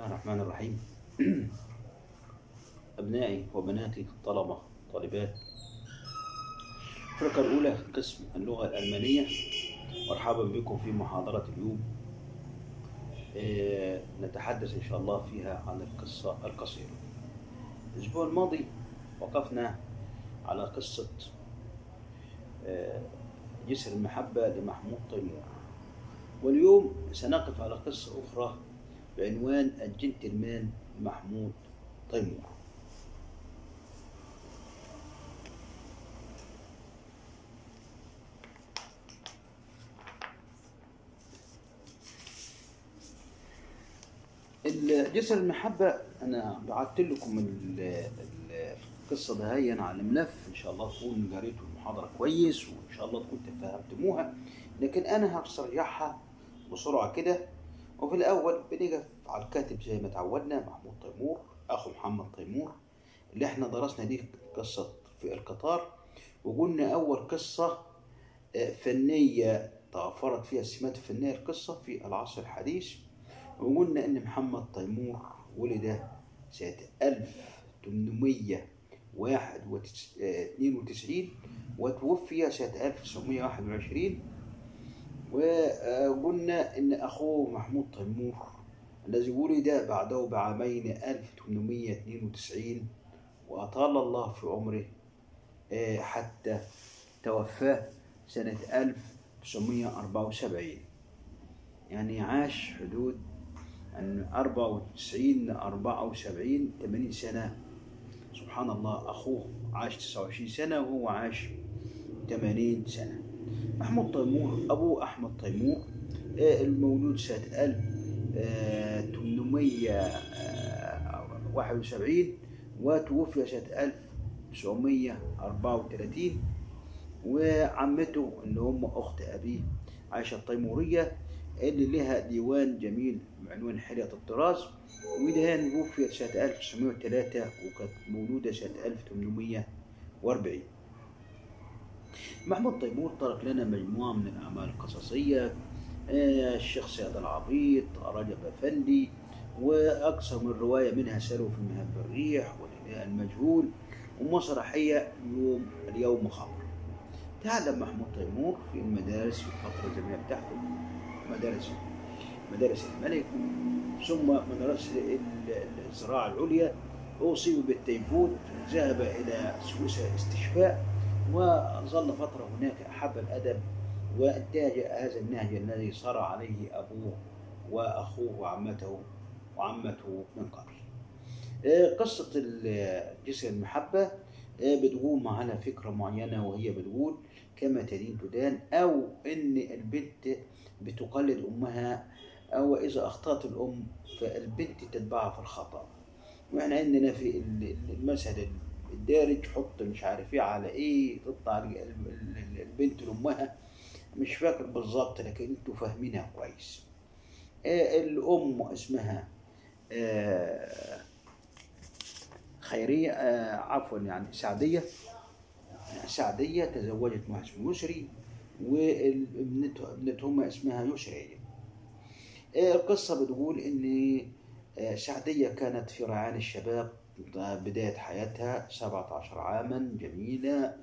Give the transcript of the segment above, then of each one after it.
الله الرحمن الرحيم أبنائي وبناتي الطلبة طالبات الفرقة الأولى قسم اللغة الألمانية مرحبا بكم في محاضرة اليوم آه، نتحدث إن شاء الله فيها عن القصة القصيرة الأسبوع الماضي وقفنا على قصة آه، جسر المحبة لمحمود تيمور واليوم سنقف على قصة أخرى بعنوان الجنتلمان محمود تيمور جسر المحبة أنا بعت لكم ال- ال- القصة دهيا على ملف إن شاء الله تكون قريتوا المحاضرة كويس وإن شاء الله تكون تفهمتموها لكن أنا هرجعها بسرعة كده وفي الأول بنقف على الكاتب زي ما تعودنا محمود تيمور أخو محمد تيمور اللي احنا درسنا دي قصة في القطار وقلنا أول قصة آه، فنية توفرت فيها السمات الفنية القصة في العصر الحديث وقلنا إن محمد تيمور ولد سنة 1892 وتوفي سنة 1921 وقلنا إن أخوه محمود تيمور الذي ولد بعده بعامين 1892 وأطال الله في عمره آه، حتى توفاه سنة 1974 يعني عاش حدود من 94 ل 74 80 سنة سبحان الله أخوه عاش 29 سنة وهو عاش 80 سنة محمود تيمور أبوه أحمد تيمور آه، المولود سنة 1871 وتوفي سنة 1934 وعمته اللي هم أخت أبيه عائشة التيمورية اللي لها ديوان جميل بعنوان حلية الطراز ودهان توفيت سنة 1903 وكانت مولودة سنة 1840 محمود تيمور ترك لنا مجموعة من الأعمال القصصية آه، الشيخ سيد العبيط رجب أفندي وأكثر من رواية منها سلو في مهب الريح والإله المجهول ومسرحية يوم اليوم خمر تعلم محمود تيمور في المدارس في الفترة الجامعية بتاعته مدارس مدارس الملك ثم مدرسة ال- الزراعة العليا أصيب بالتيفود ذهب إلى سويسرا استشفاء وظل فترة هناك أحب الأدب وانتهج هذا النهج الذي صار عليه أبوه وأخوه وعمته وعمته من قبل آه، قصة ال- جسر المحبة آه، بتقوم على فكرة معينة وهي بتقول كما تدين تدان أو إن البنت بتقلد أمها أو إذا أخطأت الأم فالبنت تتبعها في الخطأ وإحنا عندنا في ال- المثل الدارج حط مش عارف إيه على إيه تطلع ال- ال- البنت لأمها مش فاكر بالظبط لكن انتوا فاهمينها كويس آه، الأم اسمها آه، خيرية آه، عفوا يعني سعدية سعدية تزوجت مع اسمه يسري وابنتهما اسمها يسرية آه، القصة بتقول إن آه، سعدية كانت في ريعان الشباب بداية حياتها 17 عاما جميلة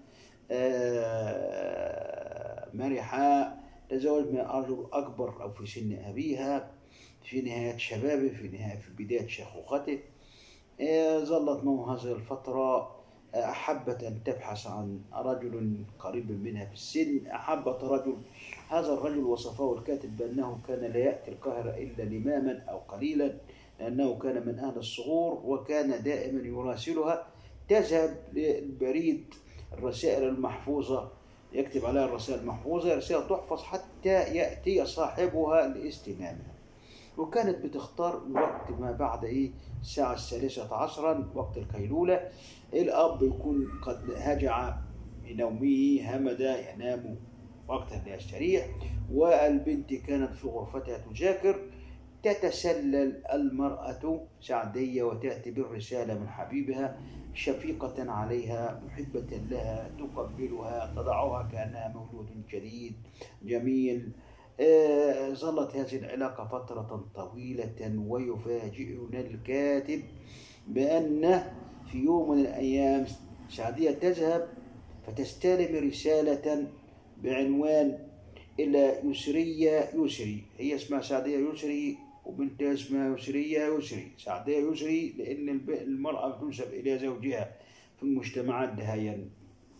آه، مرحة تزوج من رجل أكبر أو في سن أبيها في نهاية شبابه في نهاية في بداية شيخوخته آه، ظلت معه هذه الفترة آه، أحبت أن تبحث عن رجل قريب منها في السن أحبت رجل هذا الرجل وصفه الكاتب بأنه كان لا يأتي القاهرة إلا لماما أو قليلا لأنه كان من أهل الصغور وكان دائما يراسلها تذهب للبريد الرسائل المحفوظة يكتب عليها الرسائل المحفوظة رسائل تحفظ حتى يأتي صاحبها لاستلامها وكانت بتختار الوقت ما بعد ايه الساعة الثالثة عصرا وقت القيلولة الأب يكون قد هجع من نومه همد ينام وقتا ليستريح والبنت كانت في غرفتها تذاكر تتسلل المرأة سعدية وتأتي بالرسالة من حبيبها شفيقة عليها محبة لها تقبلها تضعها كأنها مولود جديد جميل آه، ظلت هذه العلاقة فترة طويلة ويفاجئنا الكاتب بأن في يوم من الأيام سعدية تذهب فتستلم رسالة بعنوان إلى يسرية يسري هي اسمها سعدية يسري وبنتها اسمها يسرية يسري سعدية يسري لأن الب- المرأة تنسب إلى زوجها في المجتمعات دهيا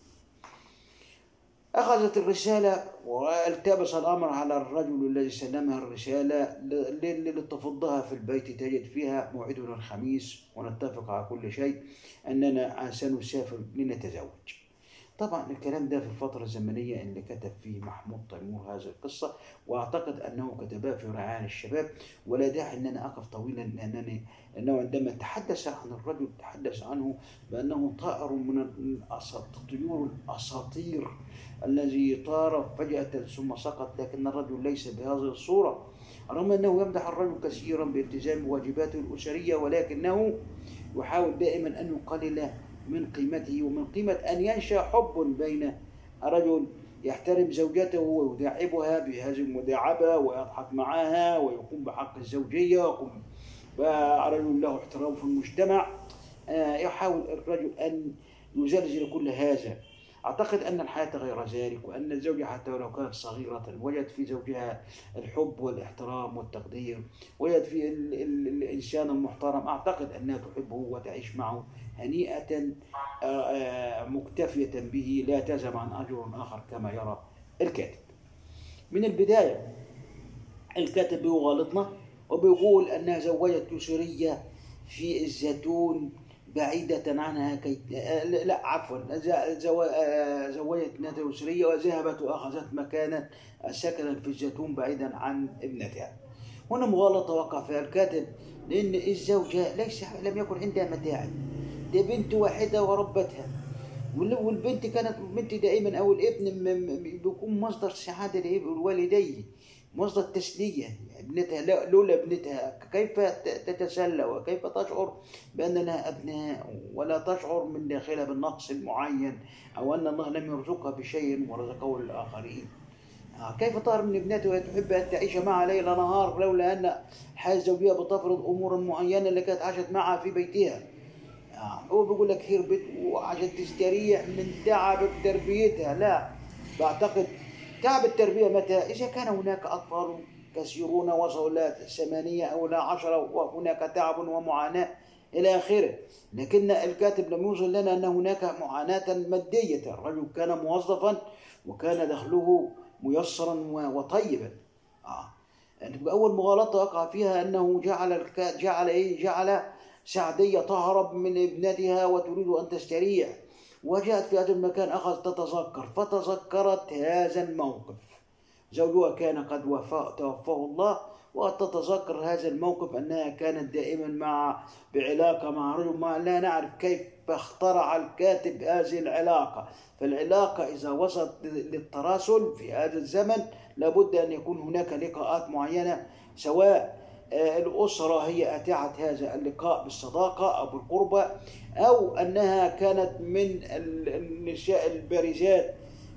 أخذت الرسالة والتبس الأمر على الرجل الذي سلمها الرسالة ل- ل- لتفضها في البيت تجد فيها موعدنا الخميس ونتفق على كل شيء أننا سنسافر لنتزوج طبعا الكلام ده في الفترة الزمنية اللي كتب فيه محمود تيمور هذه القصة وأعتقد أنه كتبها في رعاية الشباب ولا داعي أن أنا أقف طويلا لأنني لأنه عندما تحدث عن الرجل تحدث عنه بأنه طائر من الأساط- طيور الأساطير الذي طار فجأة ثم سقط لكن الرجل ليس بهذه الصورة رغم أنه يمدح الرجل كثيرا بالتزام واجباته الأسرية ولكنه يحاول دائما أن يقلل من قيمته ومن قيمة أن ينشأ حب بين رجل يحترم زوجته ويداعبها بهذه المداعبة ويضحك معها ويقوم بحق الزوجية ويقوم رجل له احترام في المجتمع آه، يحاول الرجل أن يزلزل كل هذا أعتقد أن الحياة غير ذلك وأن الزوجة حتى ولو كانت صغيرة وجد في زوجها الحب والاحترام والتقدير وجد في ال ال الإنسان المحترم أعتقد أنها تحبه وتعيش معه هنيئة آه، آه، مكتفية به لا تزم عن أجر آخر كما يرى الكاتب من البداية الكاتب بيغالطنا وبيقول أنها زوجت يسرية في الزيتون بعيدة عنها كي آه، لا عفوا ز- زو- آه، زوجت ابنتها يسرية وذهبت وأخذت مكانا سكنا في الزيتون بعيدا عن ابنتها هنا مغالطة وقع فيها الكاتب لأن الزوجة ليس لم يكن عندها متاعب دي بنت واحدة وربتها وال- والبنت كانت البنت دائما او الابن م- م- بيكون مصدر سعاده لوالديه مصدر تسليه ابنتها لا- لولا ابنتها كيف ت- تتسلى وكيف تشعر بان لها ابناء ولا تشعر من داخلها بالنقص المعين او ان الله لم يرزقها بشيء ورزقه للاخرين آه، كيف تهرب من ابنته وهي تحب ان تعيش معها ليل نهار لولا ان الحياه الزوجيه بتفرض امورا معينه اللي كانت عاشت معها في بيتها آه، هو بيقول لك هربت وعشان تستريح من تعب تربيتها لا بعتقد تعب التربية متى إذا كان هناك أطفال كثيرون وصلوا إلى ثمانية أو إلى عشرة وهناك تعب ومعاناة إلى آخره لكن الكاتب لم يوصل لنا أن هناك معاناة مادية الرجل كان موظفا وكان دخله ميسرا و- وطيبا آه. يعني أول مغالطة وقع فيها أنه جعل الك... جعل إيه جعل سعدية تهرب من ابنتها وتريد أن تستريح وجاءت في هذا المكان أخذت تتذكر فتذكرت هذا الموقف زوجها كان قد وفاه توفاه الله وقد تتذكر هذا الموقف أنها كانت دائما مع بعلاقة مع رجل ما لا نعرف كيف اخترع الكاتب هذه العلاقة فالعلاقة إذا وصلت للتراسل في هذا الزمن لابد أن يكون هناك لقاءات معينة سواء آه، الأسرة هي أتاعت هذا اللقاء بالصداقة أو بالقربة أو أنها كانت من ال- النساء البارزات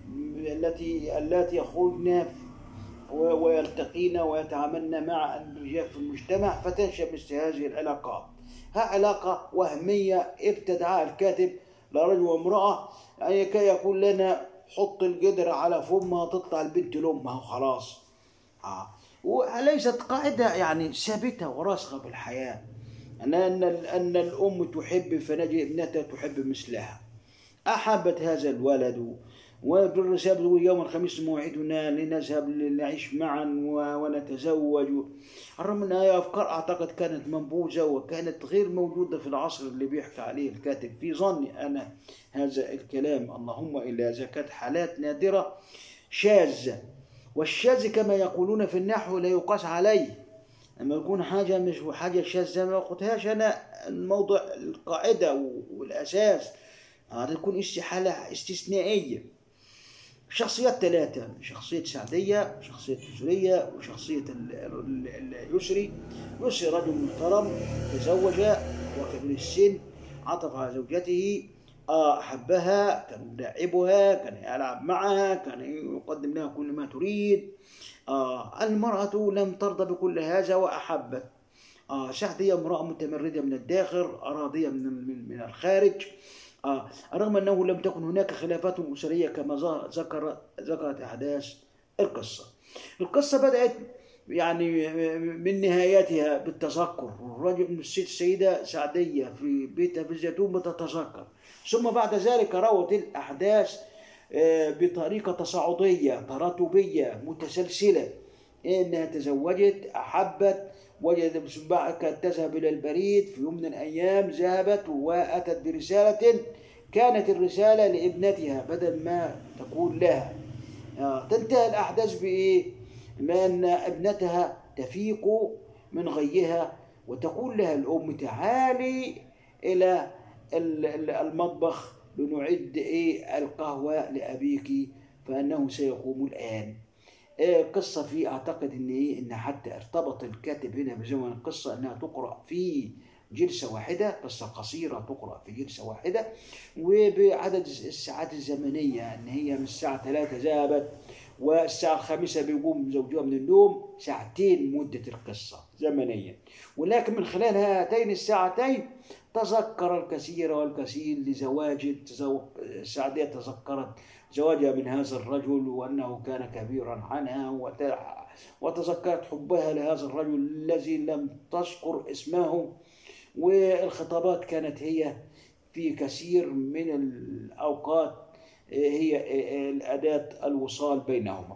التي التي يخرجن و- ويلتقين ويتعاملن مع الرجال في المجتمع فتنشأ مثل هذه العلاقات ها علاقة وهمية ابتدعها الكاتب لرجل وامرأة يعني كي يقول لنا حط القدر على فمها تطلع البنت لأمها وخلاص آه. وليست قاعدة يعني ثابتة وراسخة في الحياة أن أن أن الأم تحب فنجد ابنتها تحب مثلها أحبت هذا الولد وفي الرسالة بتقول يوم الخميس موعدنا لنذهب لنعيش معا و- ونتزوج رغم أنها أفكار أعتقد كانت منبوذة وكانت غير موجودة في العصر اللي بيحكي عليه الكاتب في ظني أنا هذا الكلام اللهم إلا إذا كانت حالات نادرة شاذة والشاذ كما يقولون في النحو لا يقاس عليه لما يكون حاجة مش حاجة شاذة ما أخدهاش أنا الموضع القاعدة والأساس هذا تكون استحالة استثنائية شخصيات ثلاثة شخصية سعدية شخصية يسرية وشخصية ال- ال- ال- اليسري يسري رجل محترم تزوج وكبير السن عطف على زوجته آه أحبها كان يداعبها كان يلعب معها كان يقدم لها كل ما تريد آه المرأة لم ترضى بكل هذا وأحبت آه سعدية امرأة متمردة من الداخل راضية من من, من الخارج آه رغم أنه لم تكن هناك خلافات أسرية كما ظ- ذكر ذكرت أحداث القصة القصة بدأت يعني من نهايتها بالتذكر الرجل الست السيدة سعدية في بيتها في الزيتون بتتذكر ثم بعد ذلك روت الأحداث آه، بطريقة تصاعدية تراتبية متسلسلة إنها تزوجت أحبت وجدت بعد كانت تذهب إلى البريد في يوم من الأيام ذهبت وأتت برسالة كانت الرسالة لابنتها بدل ما تكون لها آه، تنتهي الأحداث بإيه؟ بأن ابنتها تفيق من غيها وتقول لها الأم تعالي إلى ال- ال- المطبخ لنعد إيه القهوة لأبيك فإنه سيقوم الآن آه، قصة في أعتقد إن إيه إن حتى ارتبط الكاتب هنا بزمن القصة إنها تقرأ في جلسة واحدة قصة قصيرة تقرأ في جلسة واحدة وبعدد الساعات الزمنية إن هي من الساعة 3 ذهبت والساعة الخامسة بيقوم زوجها من النوم ساعتين مدة القصة زمنيا ولكن من خلال هاتين الساعتين تذكر الكثير والكثير لزواج تزو- سعدية تذكرت زواجها من هذا الرجل وأنه كان كبيرا عنها وت- وتذكرت حبها لهذا الرجل الذي لم تذكر اسمه والخطابات كانت هي في كثير من الأوقات هي الأداة الوصال بينهما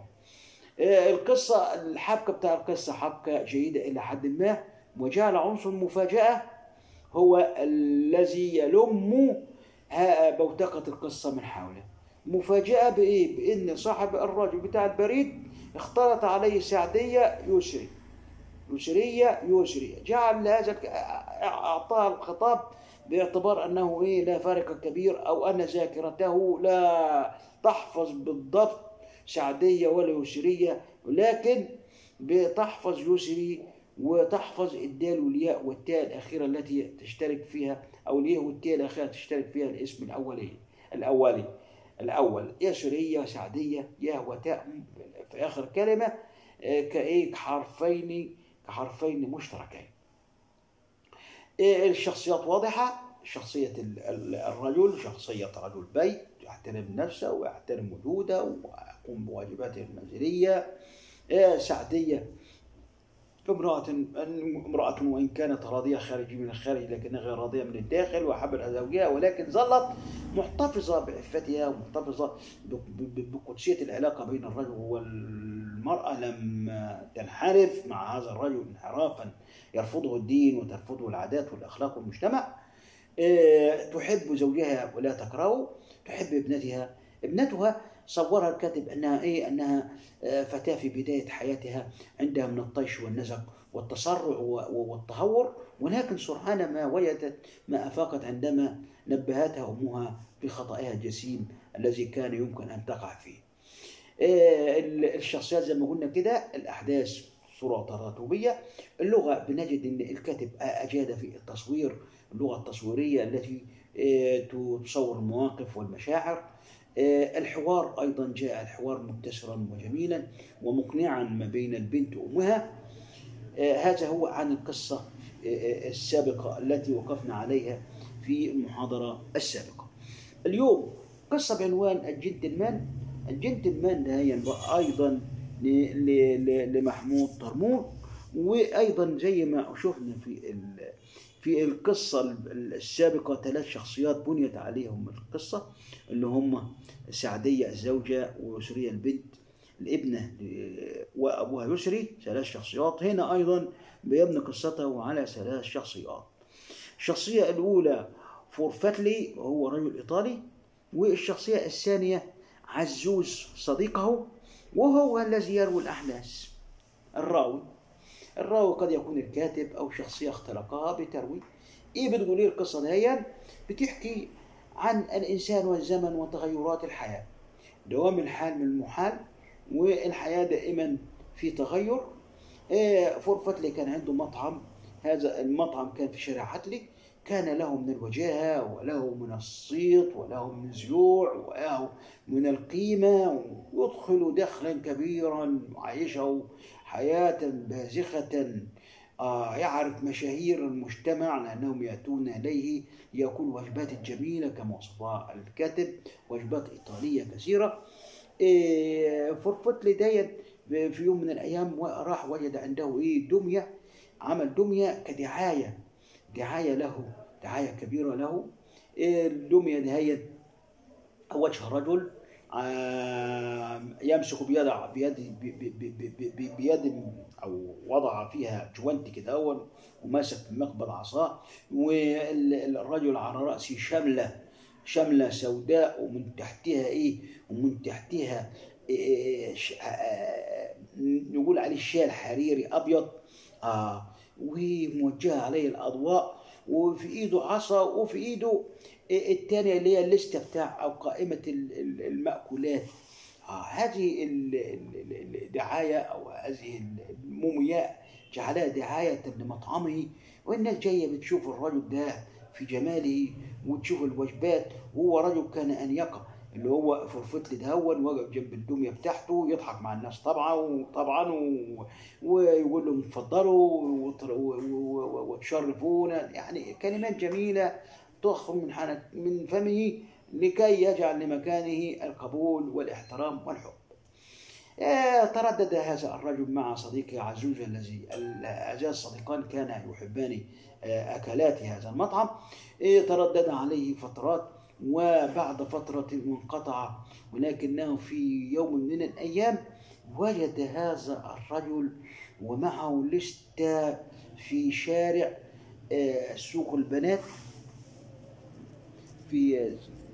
القصة الحبكة بتاع القصة حبكة جيدة إلى حد ما وجعل عنصر المفاجأة هو الذي يلم ها- بوتقة القصة من حوله مفاجأة بإيه؟ بإن صاحب الرجل بتاع البريد اختلط عليه سعدية يسري يسرية يسري جعل هذا الك- أعطاه الخطاب باعتبار أنه إيه لا فارق كبير أو أن ذاكرته لا تحفظ بالضبط سعدية ولا يسرية ولكن بتحفظ يسري وتحفظ الدال والياء والتاء الأخيرة التي تشترك فيها أو الياء والتاء الأخيرة تشترك فيها الاسم الأولي الأولي الأول يسرية سعدية ياء وتاء في آخر كلمة آه، كإيه كحرفين كحرفين مشتركين إيه الشخصيات واضحة شخصية ال- ال- الرجل شخصية رجل بيت يحترم نفسه ويحترم وجوده ويقوم بواجباته المنزلية إيه سعدية امرأة امرأة وإن كانت راضية خارج من الخارج لكنها غير راضية من الداخل وحبت زوجها ولكن ظلت محتفظة بعفتها ومحتفظة ب- ب- بقدسية العلاقة بين الرجل والمرأة لم تنحرف مع هذا الرجل انحرافا يرفضه الدين وترفضه العادات والأخلاق والمجتمع آه، تحب زوجها ولا تكرهه تحب ابنتها ابنتها صورها الكاتب انها ايه انها آه، فتاه في بدايه حياتها عندها من الطيش والنزق والتسرع و- والتهور ولكن سرعان ما وجدت ما افاقت عندما نبهتها امها بخطئها الجسيم الذي كان يمكن ان تقع فيه. آه، ال- الشخصيات زي ما قلنا كده الاحداث صوره تراتبيه اللغه بنجد ان الكاتب اجاد في التصوير اللغه التصويريه التي آه، تصور المواقف والمشاعر آه، الحوار ايضا جاء الحوار مبتسرا وجميلا ومقنعا ما بين البنت وامها آه، هذا هو عن القصه آه، آه، السابقه التي وقفنا عليها في المحاضره السابقه. اليوم قصه بعنوان الجنتلمان الجنتلمان ده ينبغي ايضا ل- ل- ل- لمحمود طرمون وايضا زي ما شفنا في ال- في القصه السابقه ثلاث شخصيات بنيت عليهم القصه اللي هم سعديه الزوجه ويسريه البنت الابنه وابوها يسري ثلاث شخصيات هنا ايضا بيبني قصته على ثلاث شخصيات الشخصيه الاولى فورفتلي وهو رجل ايطالي والشخصيه الثانيه عزوز صديقه وهو الذي يروي الاحداث الراوي الراوي قد يكون الكاتب او شخصيه اختلقها بتروي ايه بتقول ايه القصه دي بتحكي عن الانسان والزمن وتغيرات الحياه دوام الحال من المحال والحياه دائما في تغير آه، فور فتلي كان عنده مطعم هذا المطعم كان في شارع عتلي كان له من الوجاهة وله من الصيت وله من الزيوع وله من القيمة ويدخل دخلا كبيرا وعيشه حياة باذخة آه يعرف مشاهير المجتمع لأنهم يأتون إليه ليأكلوا وجبات جميلة كما وصفها الكاتب وجبات إيطالية كثيرة إيه فرفتلي ديت في يوم من الأيام راح وجد عنده إيه دمية عمل دمية كدعاية دعاية له دعاية كبيرة له إيه الدمية دهيت وجه رجل آه، يمسك بيد بيد بيد, بيد او وضع فيها جوانتي كده اول وماسك مقبض عصاه والرجل على راسه شمله شمله سوداء ومن تحتها ايه ومن تحتها إيه آه نقول عليه شال حريري ابيض اه وموجهه عليه الاضواء وفي ايده عصا وفي ايده الثانيه اللي هي الليسته بتاع او قائمه المأكولات آه هذه الدعايه او هذه المومياء جعلها دعايه لمطعمه والناس جايه بتشوف الرجل ده في جماله وتشوف الوجبات وهو رجل كان انيقه اللي هو فرفتل دهون واقف جنب الدميه بتاعته يضحك مع الناس طبعا وطبعا ويقول لهم اتفضلوا وتشرفونا يعني كلمات جميله تخرج من من فمه لكي يجعل لمكانه القبول والاحترام والحب. تردد هذا الرجل مع صديقه عزوز الذي هذان الصديقان كانا يحبان اكلات هذا المطعم تردد عليه فترات وبعد فترة انقطع ولكنه في يوم من الأيام وجد هذا الرجل ومعه لستة في شارع سوق البنات في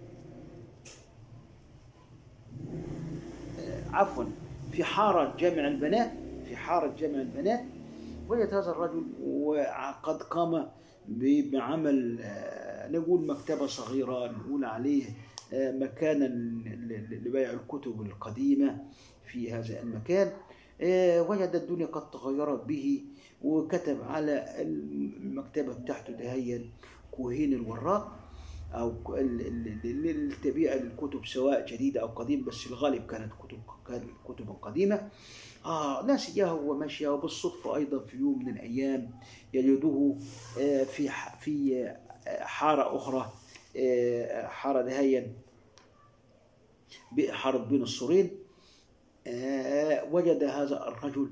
عفوا في حارة جامع البنات في حارة جامع البنات وجد هذا الرجل وقد قام بعمل نقول مكتبة صغيرة نقول عليه مكانا لبيع الكتب القديمة في هذا المكان وجد الدنيا قد تغيرت به وكتب على المكتبة بتاعته دهيا كوهين الوراق او تبيع الكتب سواء جديده او قديمه بس الغالب كانت كتب كانت كتب قديمه آه ناس إياه وماشية وبالصدفة أيضا في يوم من الأيام يجده في في حارة أخرى حارة دهيا حارة بين السورين وجد هذا الرجل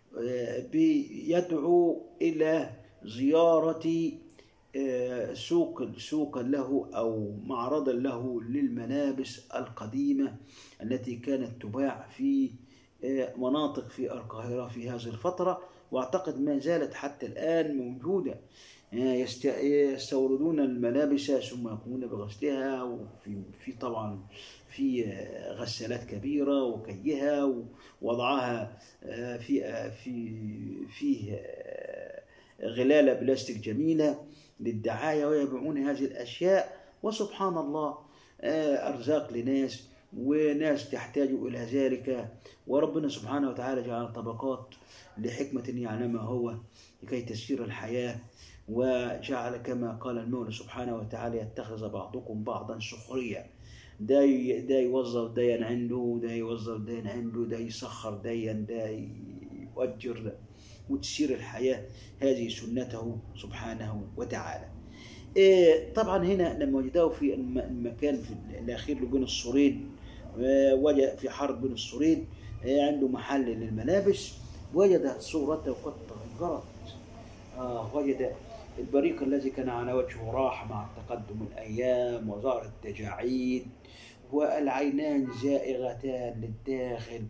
بيدعو إلى زيارة سوق سوقا له او معرضا له للملابس القديمه التي كانت تباع في مناطق في القاهره في هذه الفتره واعتقد ما زالت حتى الان موجوده يستوردون الملابس ثم يقومون بغسلها وفي في طبعا في غسالات كبيره وكيها ووضعها في في فيه غلاله بلاستيك جميله للدعاية ويبيعون هذه الأشياء وسبحان الله أرزاق لناس وناس تحتاج إلى ذلك وربنا سبحانه وتعالى جعل طبقات لحكمة يعلمها هو لكي تسير الحياة وجعل كما قال المولى سبحانه وتعالى يتخذ بعضكم بعضا سخريا ده ده يوظف ديا عنده ده يوظف ديا عنده ده يسخر ديا ده يؤجر وتسير الحياة هذه سنته سبحانه وتعالى إيه طبعا هنا لما وجده في المكان في الأخير اللي بين السورين وجد في حرب بين السورين عنده محل للملابس وجد صورته قد تغيرت آه وجد البريق الذي كان على وجهه راح مع تقدم الأيام وظهر التجاعيد والعينان زائغتان للداخل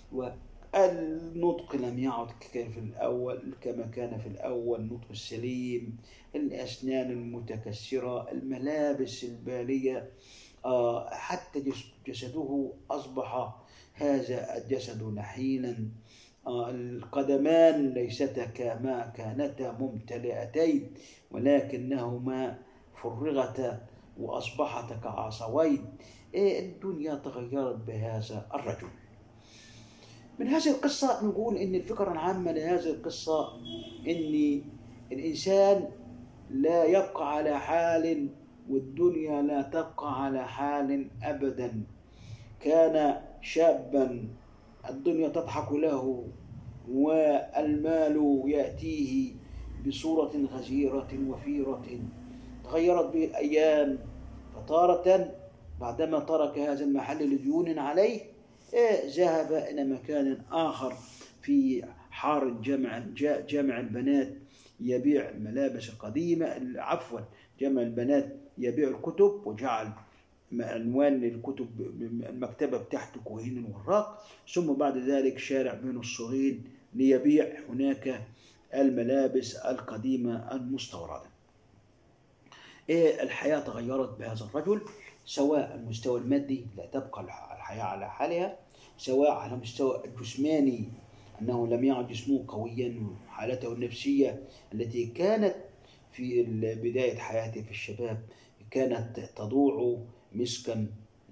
النطق لم يعد كان في الأول كما كان في الأول النطق السليم الأسنان المتكسرة الملابس البالية آه حتى جسده أصبح هذا الجسد نحيلا آه القدمان ليستا كما كانتا ممتلئتين ولكنهما فرغتا وأصبحتا كعصوين إيه الدنيا تغيرت بهذا الرجل من هذه القصة نقول إن الفكرة العامة لهذه القصة إن الإنسان لا يبقى على حال والدنيا لا تبقى على حال أبدا كان شابا الدنيا تضحك له والمال يأتيه بصورة غزيرة وفيرة تغيرت به الأيام فتارة بعدما ترك هذا المحل لديون عليه إيه، ذهب إلى مكان آخر في حارة جمع جامع البنات يبيع الملابس القديمة عفوا جمع البنات يبيع الكتب وجعل عنوان للكتب المكتبة بتاعته كوهين الوراق ثم بعد ذلك شارع بين الصغين ليبيع هناك الملابس القديمة المستوردة إيه الحياة تغيرت بهذا الرجل سواء المستوى المادي لا تبقى الحياة على حالها سواء على مستوى الجسماني أنه لم يعد جسمه قويا حالته النفسية التي كانت في بداية حياته في الشباب كانت تضوع مسكا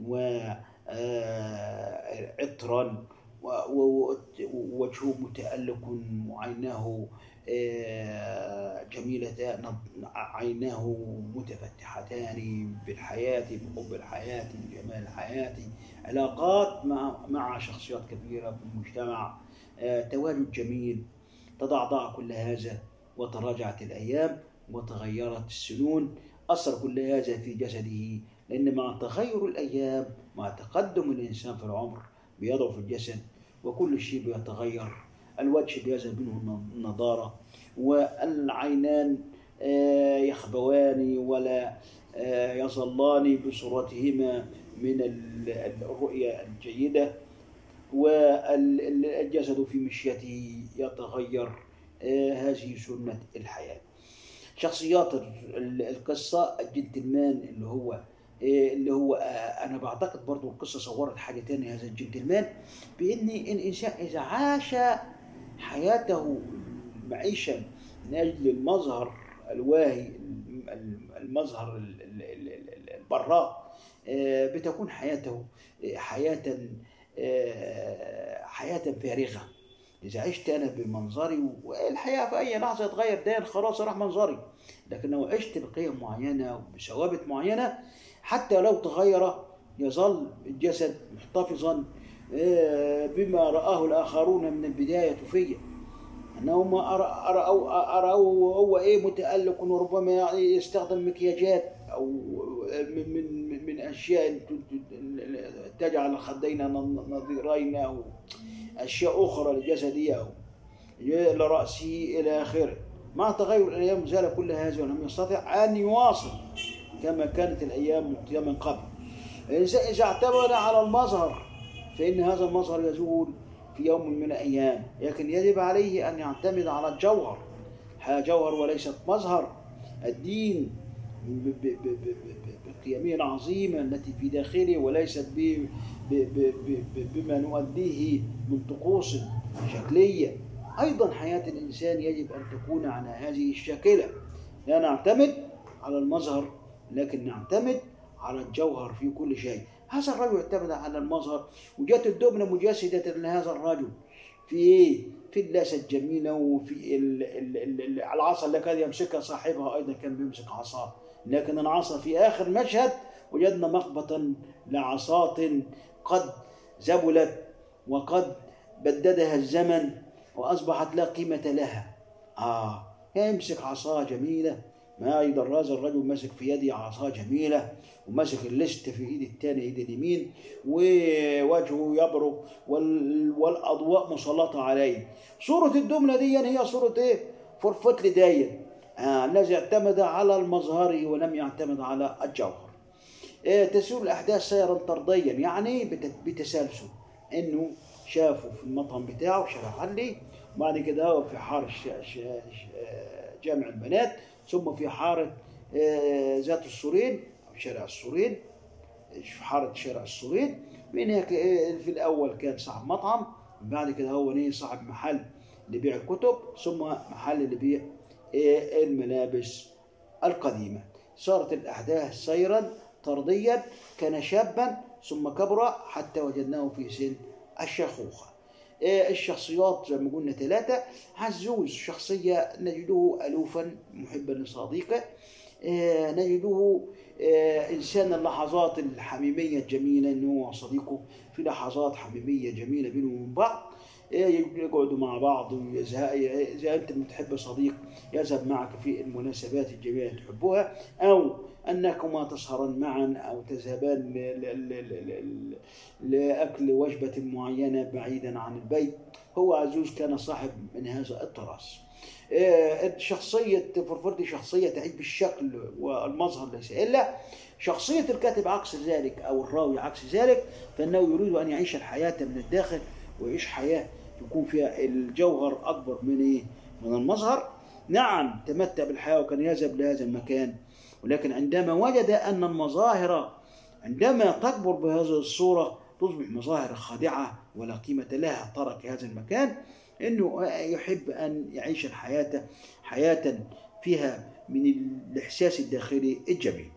وعطرا ووجهه متألق وعيناه جميلتان عيناه متفتحتان بالحياة بحب الحياة بجمال الحياة علاقات مع مع شخصيات كبيرة في المجتمع تواجد جميل تضعضع كل هذا وتراجعت الأيام وتغيرت السنون أثر كل هذا في جسده لأن مع تغير الأيام مع تقدم الإنسان في العمر بيضعف الجسد وكل شيء بيتغير الوجه بيذهب منه النضارة والعينان يخبوان ولا يظلان بصورتهما من الرؤية الجيدة والجسد في مشيته يتغير هذه سنة الحياة شخصيات القصة الجنتلمان اللي هو اللي هو انا بعتقد برضو القصه صورت حاجه تانية هذا الجنتلمان بان الانسان اذا عاش حياته معيشه من اجل المظهر الواهي المظهر البراء بتكون حياته حياه حياه فارغه إذا عشت أنا بمنظري والحياة في أي لحظة يتغير ده خلاص راح منظري لكن لو عشت بقيم معينة وبثوابت معينة حتى لو تغير يظل الجسد محتفظا بما رآه الآخرون من البداية فيا أنهم أرأوا أرأوا هو إيه متألق وربما يستخدم مكياجات أو من من من أشياء تجعل الخدين نظيرين أو أشياء أخرى لجسده أو لرأسه إلى آخره مع تغير الأيام زال كل هذا ولم يستطع أن يواصل كما كانت الأيام من قبل إذا اعتمد على المظهر فإن هذا المظهر يزول في يوم من الأيام لكن يجب عليه أن يعتمد على الجوهر جوهر وليست مظهر الدين بقيمه العظيمة التي في داخله وليست بما نؤديه من طقوس شكلية أيضا حياة الإنسان يجب أن تكون على هذه الشاكلة لا نعتمد على المظهر لكن نعتمد على الجوهر في كل شيء هذا الرجل اعتمد على المظهر وجاءت الدبنة مجسدة لهذا الرجل في ايه؟ في اللاسة الجميلة وفي العصا اللي كان يمسكها صاحبها أيضا كان بيمسك عصاه لكن العصا في آخر مشهد وجدنا مقبطا لعصاة قد زبلت وقد بددها الزمن وأصبحت لا قيمة لها آه يمسك عصا جميلة ما أيضا هذا الرجل ماسك في يده عصا جميلة وماسك اللست في ايد الثاني ايد اليمين ووجهه يبرق والاضواء مسلطه عليه صوره الدمنه دي هي صوره ايه فرفتل داين آه الذي اعتمد على المظهر ولم يعتمد على الجوهر إيه تسير الاحداث سيرا طرديا يعني بتسلسل انه شافه في المطعم بتاعه شرح علي وبعد كده هو في حاره جامع البنات ثم في حاره ذات السورين شارع السورين في حارة شارع السورين من هيك في الأول كان صاحب مطعم بعد كده هو ايه صاحب محل لبيع الكتب ثم محل لبيع الملابس القديمة صارت الأحداث سيرا طرديا كان شابا ثم كبر حتى وجدناه في سن الشيخوخة آه، الشخصيات زي ما قلنا ثلاثة عزوز شخصية نجده ألوفا محبا لصديقه آه، نجده آه، إنسان اللحظات الحميمية الجميلة إنه هو صديقه في لحظات حميمية جميلة بينهم وبين بعض آه، يقعدوا مع بعض ويزهق إذا أنت بتحب صديق يذهب معك في المناسبات الجميلة اللي تحبها أو أنكما تسهران معا أو تذهبان ل- ل- ل- ل- لأكل وجبة معينة بعيدا عن البيت هو عزوز كان صاحب من هذا التراث آه، شخصية فرفردي شخصية تعيش بالشكل والمظهر ليس إلا شخصية الكاتب عكس ذلك أو الراوي عكس ذلك فإنه يريد أن يعيش الحياة من الداخل ويعيش حياة يكون فيها الجوهر أكبر من إيه؟ من المظهر نعم تمتع بالحياة وكان يذهب لهذا المكان ولكن عندما وجد أن المظاهر عندما تكبر بهذه الصورة تصبح مظاهر خادعة ولا قيمة لها ترك هذا المكان انه يحب ان يعيش الحياه حياه فيها من الاحساس الداخلي الجميل.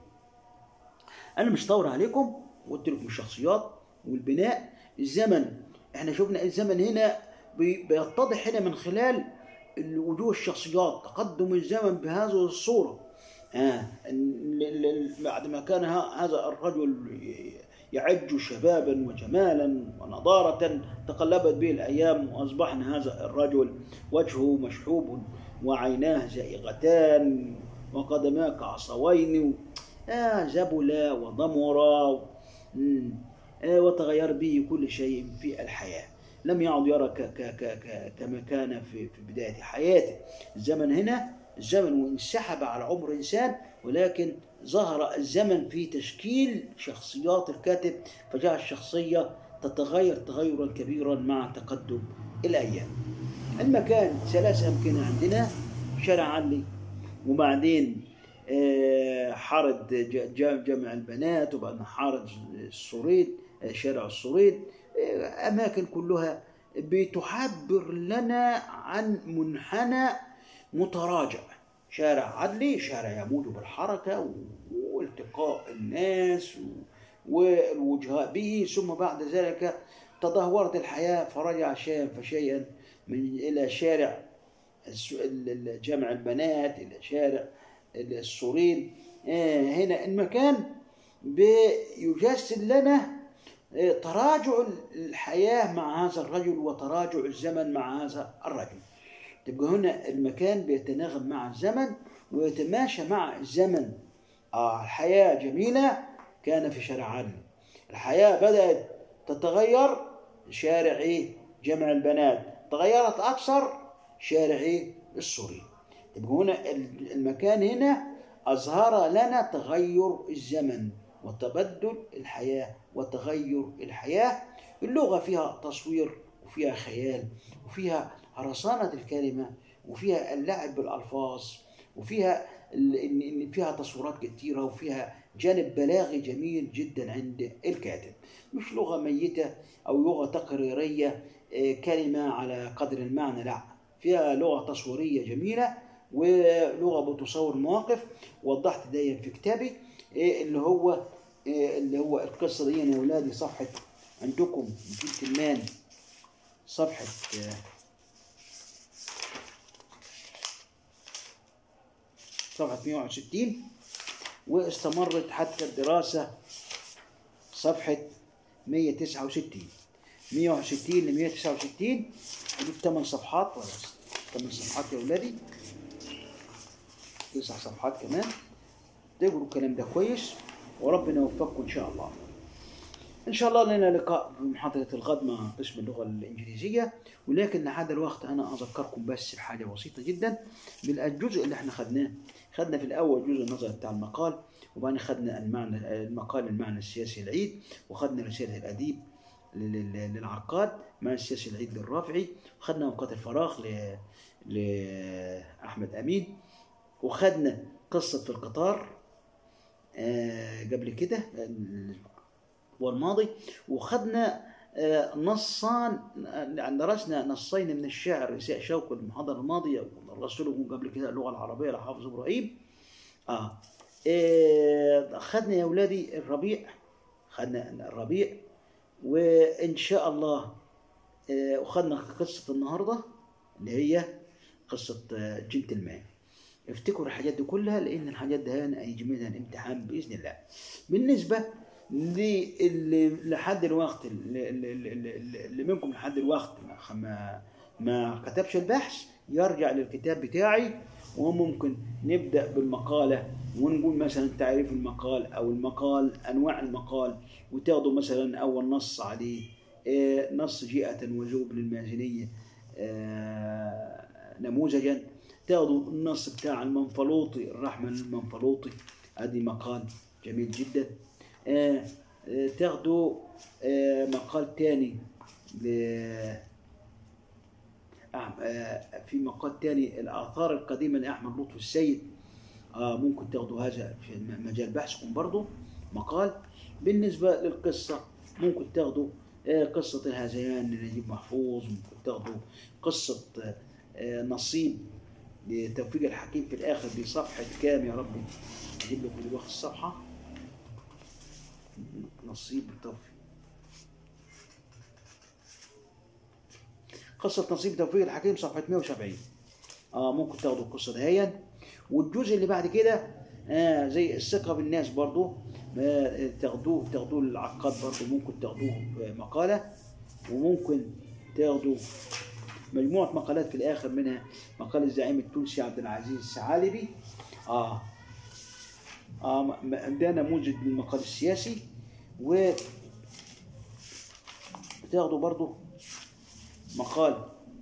انا مش طور عليكم وقلت لكم الشخصيات والبناء الزمن احنا شفنا الزمن هنا بي- بيتضح هنا من خلال وجوه الشخصيات تقدم الزمن بهذه الصوره آه ال- ال- ال- بعد ما كان ه- هذا الرجل يعج شبابا وجمالا ونضارة تقلبت به الأيام وأصبحنا هذا الرجل وجهه مشحوب وعيناه زائغتان وقدماه كعصوين آه زبلا وضمرا مم. آه وتغير به كل شيء في الحياة لم يعد يرى ك ك ك ك كما كان في في بداية حياته الزمن هنا الزمن وانسحب على عمر إنسان ولكن ظهر الزمن في تشكيل شخصيات الكاتب فجعل الشخصية تتغير تغيرا كبيرا مع تقدم الأيام المكان ثلاث أمكنة عندنا شارع علي وبعدين آه، حارة ج- ج- جامع البنات وبعدين حارة الصوريد آه، شارع الصوريد آه، أماكن كلها بتعبر لنا عن منحنى متراجع شارع عدلي شارع يموج بالحركة و- والتقاء الناس و- والوجهاء به ثم بعد ذلك تدهورت الحياة فرجع شيئا فشيئا من إلى شارع الس- ال- ال- جامع البنات إلى شارع السورين آه، هنا المكان بيجسد لنا آه، تراجع الحياة مع هذا الرجل وتراجع الزمن مع هذا الرجل تبقى هنا المكان بيتناغم مع الزمن ويتماشى مع الزمن آه الحياة جميلة كان في شارع علي الحياة بدأت تتغير شارع إيه جمع البنات تغيرت أكثر شارع إيه السوري تبقى هنا المكان هنا أظهر لنا تغير الزمن وتبدل الحياة وتغير الحياة اللغة فيها تصوير وفيها خيال وفيها رصانة الكلمة وفيها اللعب بالألفاظ وفيها ال- إن إن فيها تصويرات كتيرة وفيها جانب بلاغي جميل جدا عند الكاتب مش لغة ميتة أو لغة تقريرية آه، كلمة على قدر المعنى لا فيها لغة تصويرية جميلة ولغة بتصور مواقف وضحت دايما في كتابي آه، اللي هو آه، اللي هو القصة دي يا أولادي صفحة عندكم في كلمان صفحة آه، صفحة 161 واستمرت حتى الدراسة صفحة 169 161 ل 169 حدود 8 صفحات ولا 8 صفحات يا ولادي 9 صفحات كمان تقروا الكلام ده كويس وربنا يوفقكم ان شاء الله ان شاء الله لنا لقاء في محاضرة الغد مع قسم اللغة الانجليزية ولكن لحد الوقت انا اذكركم بس بحاجة بسيطة جدا بالجزء اللي احنا خدناه خدنا في الاول جزء النظري بتاع المقال وبعدين خدنا المعنى المقال المعنى السياسي العيد وخدنا رسالة الاديب لل- لل- للعقاد مع السياسي العيد للرافعي وخدنا اوقات الفراغ ل... لاحمد امين وخدنا قصة في القطار آه، قبل كده الأسبوع الماضي وخدنا آه، نصان آه، درسنا نصين من الشعر رساء شوقي المحاضرة الماضية ودرست لكم قبل كده اللغة العربية لحافظ إبراهيم آه. آه خدنا يا أولادي الربيع خدنا الربيع وإن شاء الله آه، وخدنا قصة النهاردة اللي هي قصة آه، جنتلمان افتكروا الحاجات دي كلها لأن الحاجات دي هنا هيجي منها الامتحان بإذن الله بالنسبة اللي لحد الوقت اللي, اللي, اللي, اللي منكم لحد الوقت ما ما, ما كتبش البحث يرجع للكتاب بتاعي وممكن نبدأ بالمقالة ونقول مثلا تعريف المقال أو المقال أنواع المقال وتاخدوا مثلا أول نص عليه آه، نص جيئة وزوب للمازنية آه، نموذجا تاخدوا النص بتاع المنفلوطي الرحمن المنفلوطي ادي مقال جميل جدا آه، آه، تاخدوا آه، مقال تاني ل- أعم- آه، في مقال تاني الآثار القديمة لأحمد لطفي السيد آه ممكن تاخدوا هذا في م- مجال بحثكم برضو مقال بالنسبة للقصة ممكن تاخدوا آه، قصة الهذيان لنجيب محفوظ ممكن تاخدوا قصة آه، آه، نصيب لتوفيق الحكيم في الآخر دي صفحة كام يا ربي أجيب لكم دلوقتي الصفحة نصيب توفيق قصة نصيب توفيق الحكيم صفحة 170 اه ممكن تاخدوا القصة دهيا والجزء اللي بعد كده آه زي الثقة بالناس برضو آه تاخدوه تاخدوه العقاد برضو ممكن تاخدوه آه، مقالة وممكن تاخدوا مجموعة مقالات في الآخر منها مقال الزعيم التونسي عبد العزيز الثعالبي اه اه م- م- ده نموذج للمقال السياسي و تاخدوا برضو مقال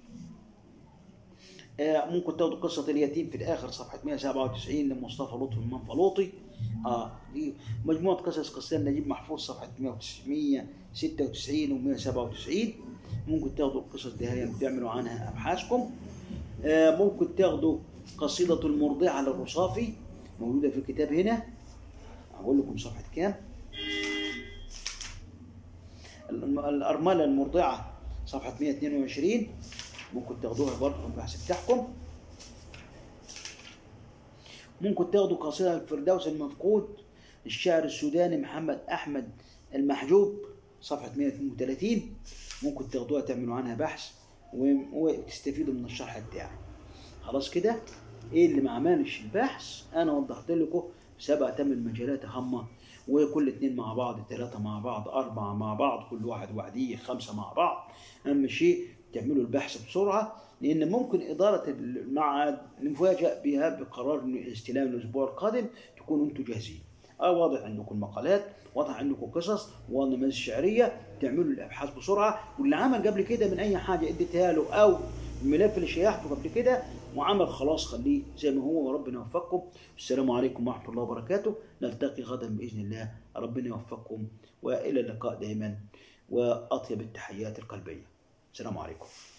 آه، ممكن تاخدوا قصة اليتيم في الآخر صفحة 197 لمصطفى لطفي المنفلوطي اه دي مجموعة قصص قصتين نجيب محفوظ صفحة 196 و 197 ممكن تاخدوا القصص دي هي تعملوا عنها أبحاثكم آه، ممكن تاخدوا قصيدة المرضعة للرصافي موجودة في الكتاب هنا أقول لكم صفحة كام الم- الأرملة المرضعة صفحة 122 ممكن تاخدوها برضه في البحث بتاعكم ممكن تاخدوا قصيدة الفردوس المفقود الشاعر السوداني محمد أحمد المحجوب صفحة 132 ممكن تاخدوها تعملوا عنها بحث و- وتستفيدوا من الشرح بتاعي خلاص كده ايه اللي ما عملش البحث انا وضحت لكم سبع ثمان مجالات هامه وكل اتنين مع بعض ثلاثة مع بعض أربعة مع بعض كل واحد وحديه خمسة مع بعض أهم شيء تعملوا البحث بسرعة لأن ممكن إدارة المعهد نفاجأ بها بقرار إنه استلام الأسبوع القادم تكونوا أنتم جاهزين اه واضح عندكم مقالات واضح عندكم قصص ونماذج شعريه تعملوا الابحاث بسرعه واللي عمل قبل كده من اي حاجه اديتها له او الملف اللي شيحته قبل كده وعمل خلاص خليه زي ما هو وربنا يوفقكم السلام عليكم ورحمه الله وبركاته نلتقي غدا باذن الله ربنا يوفقكم والى اللقاء دائما واطيب التحيات القلبيه السلام عليكم